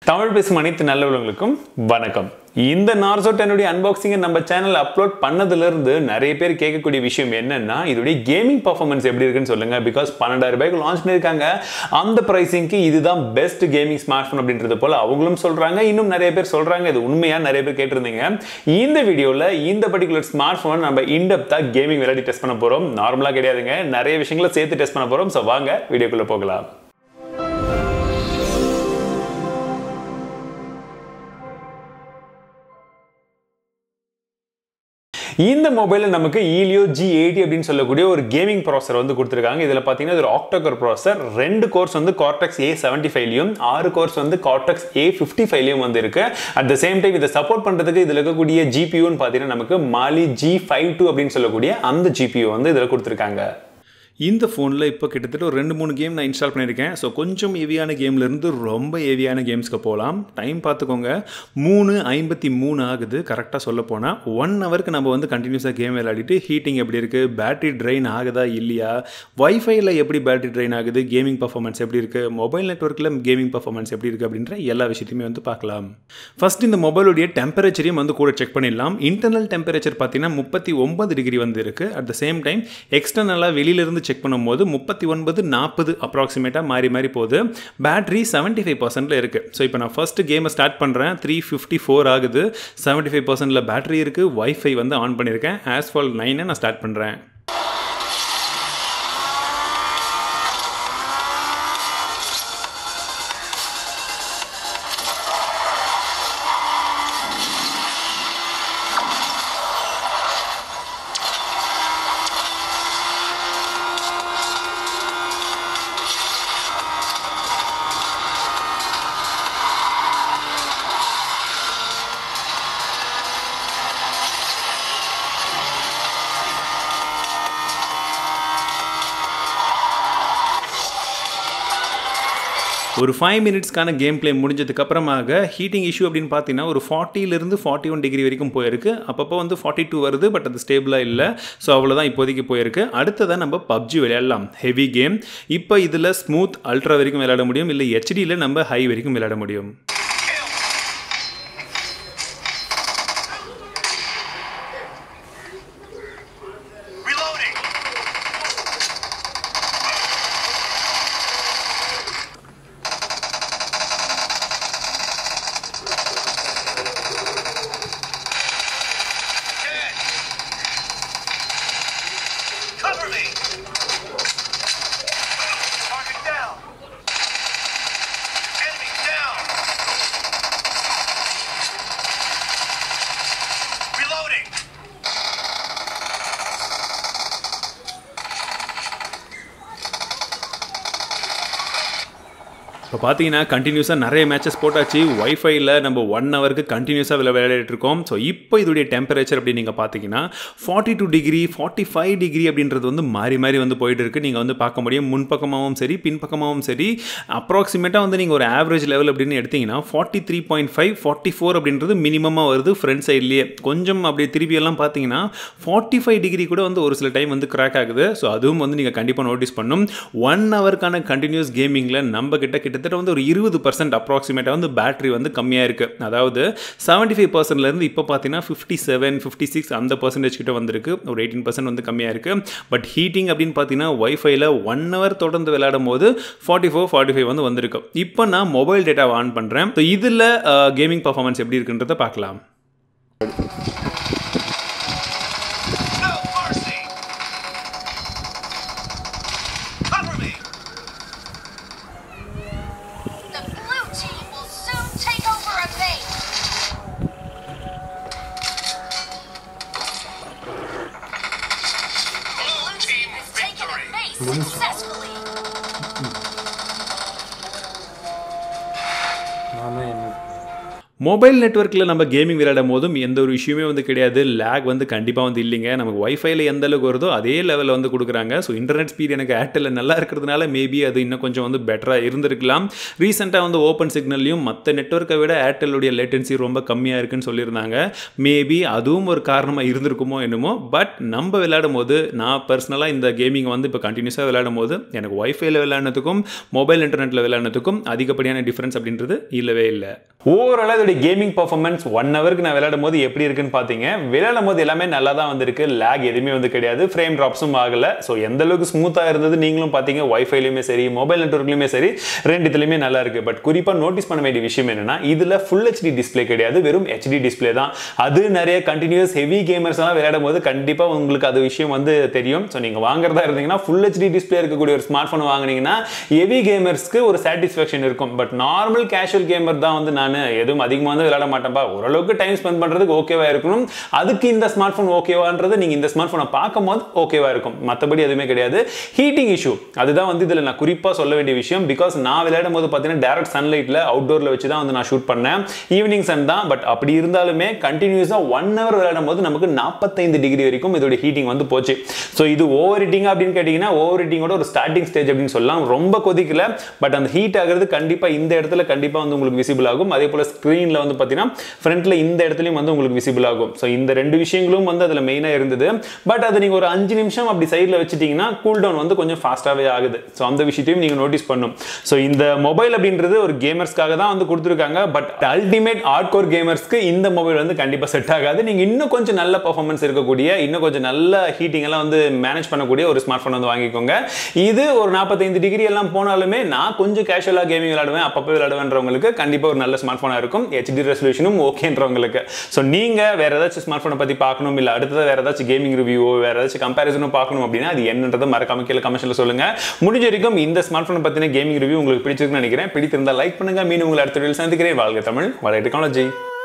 தமிழ் பேசும் அனைத்து நல்லவர்களுக்கும் வணக்கம் இந்த நார்சோ டென்னுடைய அன்பாக்சிங்கை நம்ம சேனல் அப்லோட் பண்ணதுலேருந்து நிறைய பேர் கேட்கக்கூடிய விஷயம் என்னன்னா இதோடைய கேமிங் பர்ஃபார்மன்ஸ் எப்படி இருக்குன்னு சொல்லுங்க பிகாஸ் பன்னெண்டாயிரம் ரூபாய்க்கு லான்ச் பண்ணியிருக்காங்க அந்த ப்ரைஸிங்க்கு இதுதான் பெஸ்ட் கேமிங் ஸ்மார்ட் ஃபோன் அப்படின்றது போல அவங்களும் சொல்றாங்க இன்னும் நிறைய பேர் சொல்றாங்க இது உண்மையா நிறைய பேர் கேட்டிருந்தீங்க இந்த வீடியோவில் இந்த பர்டிகுலர் ஸ்மார்ட் ஃபோன் நம்ம இன்டெப்த்தாக கேமிங் விளையாடி டெஸ்ட் பண்ண போகிறோம் நார்மலாக கிடையாதுங்க நிறைய விஷயங்களை சேர்த்து டெஸ்ட் பண்ண போகிறோம் ஸோ வாங்க வீடியோக்குள்ளே போகலாம் இந்த மொபைலில் நமக்கு ஈலியோ ஜி எயிட்டி அப்படின்னு சொல்லக்கூடிய ஒரு கேமிங் ப்ராசர் வந்து கொடுத்துருக்காங்க இதில் பார்த்தீங்கன்னா இது ஆக்டோகர் ப்ராசர் ரெண்டு கோர்ஸ் வந்து கார்டெக்ஸ் ஏ செவன்ட்டி ஃபைவ்லையும் ஆறு கோர்ஸ் வந்து கார்டெக்ஸ் ஏ ஃபிஃப்டி ஃபைவ்லையும் வந்து இருக்கு அட் த சேம் டைம் இதை சப்போர்ட் பண்ணுறதுக்கு இதில் இருக்கக்கூடிய ஜிபியூன்னு பார்த்தீங்கன்னா நமக்கு மாலி ஜி ஃபைவ் டூ அப்படின்னு சொல்லக்கூடிய அந்த ஜிபியூ வந்து இதில் கொடுத்துருக்காங்க இந்த ஃபோனில் இப்போ கிட்டத்தட்ட ஒரு ரெண்டு மூணு கேம் நான் இன்ஸ்டால் பண்ணியிருக்கேன் ஸோ கொஞ்சம் ஹெவியான கேம்லேருந்து ரொம்ப ஹெவியான கேம்ஸ்க்கு போகலாம் டைம் பார்த்துக்கோங்க மூணு ஐம்பத்தி மூணு ஆகுது கரெக்டாக சொல்ல போனால் ஒன் ஹவருக்கு நம்ம வந்து கண்டினியூஸாக கேம் விளையாடிட்டு ஹீட்டிங் எப்படி இருக்குது பேட்டரி ட்ரெயின் ஆகுதா இல்லையா வைஃபைல எப்படி பேட்டரி ட்ரெயின் ஆகுது கேமிங் பர்ஃபார்மன்ஸ் எப்படி இருக்குது மொபைல் நெட்ஒர்க்கில் கேமிங் பர்ஃபார்மன்ஸ் எப்படி இருக்குது அப்படின்ற எல்லா விஷயத்தையுமே வந்து பார்க்கலாம் ஃபர்ஸ்ட் இந்த மொபைலுடைய டெம்பரேச்சரையும் வந்து கூட செக் பண்ணிடலாம் இன்டர்னல் டெம்பரேச்சர் பார்த்தீங்கன்னா முப்பத்தி ஒன்பது டிகிரி வந்து இருக்குது அட் த சேம் டைம் எக்ஸ்டர்னலாக வெளியிலிருந்து செக் பண்ணும்போது முப்பத்தி ஒன்பது நாற்பது அப்ராக்சிமேட்டாக மாறி மாறி போகுது பேட்டரி செவன்ட்டி ஃபைவ் பர்சன்ட்டில் இருக்குது ஸோ இப்போ நான் ஃபஸ்ட்டு கேமை ஸ்டார்ட் பண்ணுறேன் த்ரீ ஃபிஃப்டி ஃபோர் ஆகுது செவன்ட்டி ஃபைவ் பர்சன்ட்டில் பேட்டரி இருக்குது ஒய்ஃபை வந்து ஆன் பண்ணியிருக்கேன் ஆஸ்ஃபால் நைனை நான் ஸ்டார்ட் பண்ணுறேன் ஒரு ஃபைவ் மினிட்ஸ்க்கான கேம் பிளே முடிஞ்சதுக்கப்புறமாக ஹீட்டிங் இஷ்யூ அப்படின்னு பார்த்தீங்கன்னா ஒரு ஃபார்ட்டிலிருந்து ஃபார்ட்டி ஒன் டிகிரி வரைக்கும் போயிருக்கு அப்பப்போ வந்து ஃபார்ட்டி டூ வருது பட் அது ஸ்டேபிளாக இல்லை ஸோ அவ்வளோதான் இப்போதைக்கு போயிருக்கு அடுத்ததான் நம்ம பப்ஜி விளையாடலாம் ஹெவி கேம் இப்போ இதில் ஸ்மூத் அல்ட்ரா வரைக்கும் விளையாட முடியும் இல்லை ஹெச்டியில் நம்ம ஹை வரைக்கும் விளையாட முடியும் Reloading! Dead! Cover me! Target down! Enemy down! Reloading! இப்போ பார்த்தீங்கன்னா கண்டினியூஸாக நிறைய மேட்சஸ் போட்டாச்சு ஒய்ஃபைல நம்ம ஒன் ஹவருக்கு கண்டினியூஸாக விளையாடிட்டு இருக்கோம் ஸோ இப்போ இதோடைய டெம்பரேச்சர் அப்படி நீங்கள் பார்த்தீங்கன்னா forty two degree forty five degree அப்படின்றது வந்து மாறி மாறி வந்து போயிட்டு இருக்கு நீங்கள் வந்து பார்க்க முடியும் முன்பக்கமாகவும் சரி பின்பக்கமாகவும் சரி அப்ராக்சிமேட்டாக வந்து நீங்கள் ஒரு ஆவரேஜ் லெவல் அப்படின்னு எடுத்தீங்கன்னா forty three point five forty four அப்படின்றது மினிமமாக வருது ஃப்ரண்ட் சைட்லேயே கொஞ்சம் அப்படி திருப்பி எல்லாம் பார்த்தீங்கன்னா ஃபார்ட்டி ஃபைவ் டிகிரி கூட வந்து ஒரு சில டைம் வந்து கிராக் ஆகுது ஸோ அதுவும் வந்து நீங்கள் கண்டிப்பாக நோட்டீஸ் பண்ணும் ஒன் ஹவருக்கான கண்டினியூஸ் கேமிங்கில் நம்ம கிட்ட கிட்டத்தட்ட வந்து ஒரு இருபது பர்சன்ட் அப்ராக்சிமேட்டாக வந்து பேட்டரி வந்து கம்மியாக இருக்குது அதாவது செவன்ட்டி ஃபைவ் பர்சன்ட்லேருந்து இப்போ பார்த்தீங்கன்னா ஃபிஃப்டி செவன் ஃபிஃப்டி சிக்ஸ் அந்த பர்சன்டேஜ் கிட்ட வந்திருக்கு ஒரு எயிட்டீன் பர்சன்ட் வந்து கம்மியாக இருக்குது பட் ஹீட்டிங் அப்படின்னு பார்த்தீங்கன்னா ஒய்ஃபைல ஒன் ஹவர் தொடர்ந்து விளையாடும் போது ஃபார்ட்டி ஃபோர் ஃபார்ட்டி ஃபைவ் வந்து வந்திருக்கு இப்போ நான் மொபைல் டேட்டா ஆன் பண்ணுறேன் ஸோ இதில் கேமிங் பர்ஃபார்மன்ஸ் எப்படி இருக்குன்றதை பார்க்கலாம் No mercy! Cover me! The blue team will soon take over a base. Blue team Has taken a victory! base successfully. Mobile நெட்ஒர்க்கில் நம்ம கேமிங் விளையாடும் போதும் எந்த ஒரு இஷ்யூமே வந்து கிடையாது லேக் வந்து கண்டிப்பாக வந்து இல்லைங்க நமக்கு ஒய்ஃபைல எந்த அளவுக்கு வருதோ அதே லெவலில் வந்து கொடுக்குறாங்க ஸோ இன்டர்நெட் ஸ்பீட் எனக்கு ஏர்டெல்ல நல்லா இருக்கிறதுனால மேபி அது இன்னும் கொஞ்சம் வந்து பெட்டராக இருந்திருக்கலாம் ரீசெண்டாக வந்து ஓப்பன் சிக்னல்லையும் மற்ற நெட்ஒர்க்கை விட ஏர்டெல்லுடைய லேட்டன்சி ரொம்ப கம்மியாக இருக்குன்னு சொல்லியிருந்தாங்க மேபி அதுவும் ஒரு காரணமாக இருந்திருக்குமோ என்னமோ பட் நம்ம விளையாடும் போது நான் பர்சனலாக இந்த கேமிங் வந்து இப்போ கண்டினியூஸாக விளையாடும் போது எனக்கு ஒய்ஃபைல விளையாடுறதுக்கும் மொபைல் இன்டர்நெட்டில் விளையாடுறதுக்கும் அதிகப்படியான டிஃப்ரென்ஸ் அப்படின்றது இல்லவே இல்லை ஓவராலாக இதோடைய கேமிங் பர்ஃபார்மன்ஸ் ஒன் ஹவருக்கு நான் விளையாடும் போது எப்படி இருக்குன்னு பார்த்தீங்க விளையாடும் போது எல்லாமே நல்லா தான் வந்திருக்கு லேக் எதுவுமே வந்து கிடையாது ஃப்ரேம் ட்ராப்ஸும் ஆகலை ஸோ எந்த அளவுக்கு ஸ்மூத்தாக இருந்தது நீங்களும் பார்த்தீங்க ஒய்ஃபைலையுமே சரி மொபைல் நெட்ஒர்க்லையுமே சரி ரெண்டு இதுலையுமே நல்லா இருக்கு பட் குறிப்பாக நோட்டீஸ் பண்ண வேண்டிய விஷயம் என்னன்னா இதில் ஃபுல் ஹெச்டி டிஸ்ப்ளே கிடையாது வெறும் ஹெச்டி டிஸ்ப்ளே தான் அது நிறைய கண்டினியூஸ் ஹெவி கேமர்ஸ் எல்லாம் விளையாடும் போது கண்டிப்பாக உங்களுக்கு அது விஷயம் வந்து தெரியும் ஸோ நீங்கள் வாங்குறதா இருந்தீங்கன்னா ஃபுல் ஹெச்டி டிஸ்ப்ளே இருக்கக்கூடிய ஒரு ஸ்மார்ட் ஃபோன் வாங்குனீங்கன்னா ஹெவி கேமர்ஸ்க்கு ஒரு சாட்டிஸ்ஃபேக்ஷன் இருக்கும் பட் நார்மல் கேஷுவல் கேமர் தான் வந்து நான் எதுவும் அதிகமாக வந்து விளையாட மாட்டேன்ப்பா ஓரளவுக்கு டைம் ஸ்பெண்ட் பண்ணுறதுக்கு ஓகேவா இருக்கணும் அதுக்கு இந்த ஸ்மார்ட் ஃபோன் ஓகேவான்றது நீங்கள் இந்த ஸ்மார்ட் ஃபோனை பார்க்கும்போது ஓகேவா இருக்கும் மற்றபடி எதுவுமே கிடையாது ஹீட்டிங் இஷ்யூ அதுதான் வந்து இதில் நான் குறிப்பாக சொல்ல வேண்டிய விஷயம் பிகாஸ் நான் விளையாடும் போது பார்த்தீங்கன்னா டேரக்ட் சன்லைட்டில் அவுட்டோரில் வச்சு தான் வந்து நான் ஷூட் பண்ணேன் ஈவினிங் சன் தான் பட் அப்படி இருந்தாலுமே கண்டினியூஸாக ஒன் ஹவர் விளையாடும் போது நமக்கு நாற்பத்தைந்து டிகிரி வரைக்கும் இதோட ஹீட்டிங் வந்து போச்சு ஸோ இது ஓவர் ஹீட்டிங் அப்படின்னு கேட்டிங்கன்னா ஓவர் ஹீட்டிங்கோட ஒரு ஸ்டார்டிங் ஸ்டேஜ் அப்படின்னு சொல்லலாம் ரொம்ப கொதிக்கல பட் அந்த ஹீட் ஆகிறது கண்டிப்பாக இந்த இடத்துல கண்டிப்பாக வந்து உங்களுக்கு விசிபிள் ஆகும் அதே போல் ஸ்க்ரீனில் வந்து பார்த்தீங்கன்னா ஃப்ரண்ட்டில் இந்த இடத்துலையும் வந்து உங்களுக்கு விசிபிள் ஆகும் ஸோ இந்த ரெண்டு விஷயங்களும் வந்து அதில் மெயினாக இருந்தது பட் அது நீங்கள் ஒரு அஞ்சு நிமிஷம் அப்படி சைடில் வச்சுட்டிங்கன்னா கூல் டவுன் வந்து கொஞ்சம் ஃபாஸ்ட்டாகவே ஆகுது ஸோ அந்த விஷயத்தையும் நீங்கள் நோட்டீஸ் பண்ணும் ஸோ இந்த மொபைல் அப்படின்றது ஒரு கேமர்ஸ்க்காக தான் வந்து கொடுத்துருக்காங்க பட் அல்டிமேட் ஆர்ட் கோர் கேமர்ஸ்க்கு இந்த மொபைல் வந்து கண்டிப்பாக செட் ஆகாது நீங்கள் இன்னும் கொஞ்சம் நல்ல பர்ஃபார்மன்ஸ் இருக்கக்கூடிய இன்னும் கொஞ்சம் நல்ல ஹீட்டிங் எல்லாம் வந்து மேனேஜ் பண்ணக்கூடிய ஒரு ஸ்மார்ட் ஃபோன் வந்து வாங்கிக்கோங்க இது ஒரு நாற்பத்தைந்து டிகிரி எல்லாம் போனாலுமே நான் கொஞ்சம் கேஷுவலாக கேமிங் விளையாடுவேன் அப்பப்போ விளையாடுவேன்றவங்களுக்கு கண்டிப்பாக ஒரு நல்ல ஸ்மார்ட் ஃபோனாக இருக்கும் ஹெச்டி ரெசல்யூஷனும் ஓகேன்றவங்களுக்கு ஸோ நீங்கள் வேற ஏதாச்சும் ஸ்மார்ட் ஃபோனை பற்றி பார்க்கணும் இல்லை அடுத்தது வேற ஏதாச்சும் கேமிங் ரிவ்யூவோ வேற ஏதாச்சும் கம்பேரிசனும் பார்க்கணும் அப்படின்னா அது என்னன்றதை மறக்காம கீழே கமெண்ட்ல சொல்லுங்க முடிஞ்ச வரைக்கும் இந்த ஸ்மார்ட் ஃபோனை பற்றின கேமிங் ரிவ்யூ உங்களுக்கு பிடிச்சிருக்குன்னு நினைக்கிறேன் பிடித்திருந்தால் லைக் பண்ணுங்க மீண்டும் உங்களை அடுத்த வீடியோவில் சந்திக்கிறேன் வாழ்க தமிழ் வள டெக்னாலஜி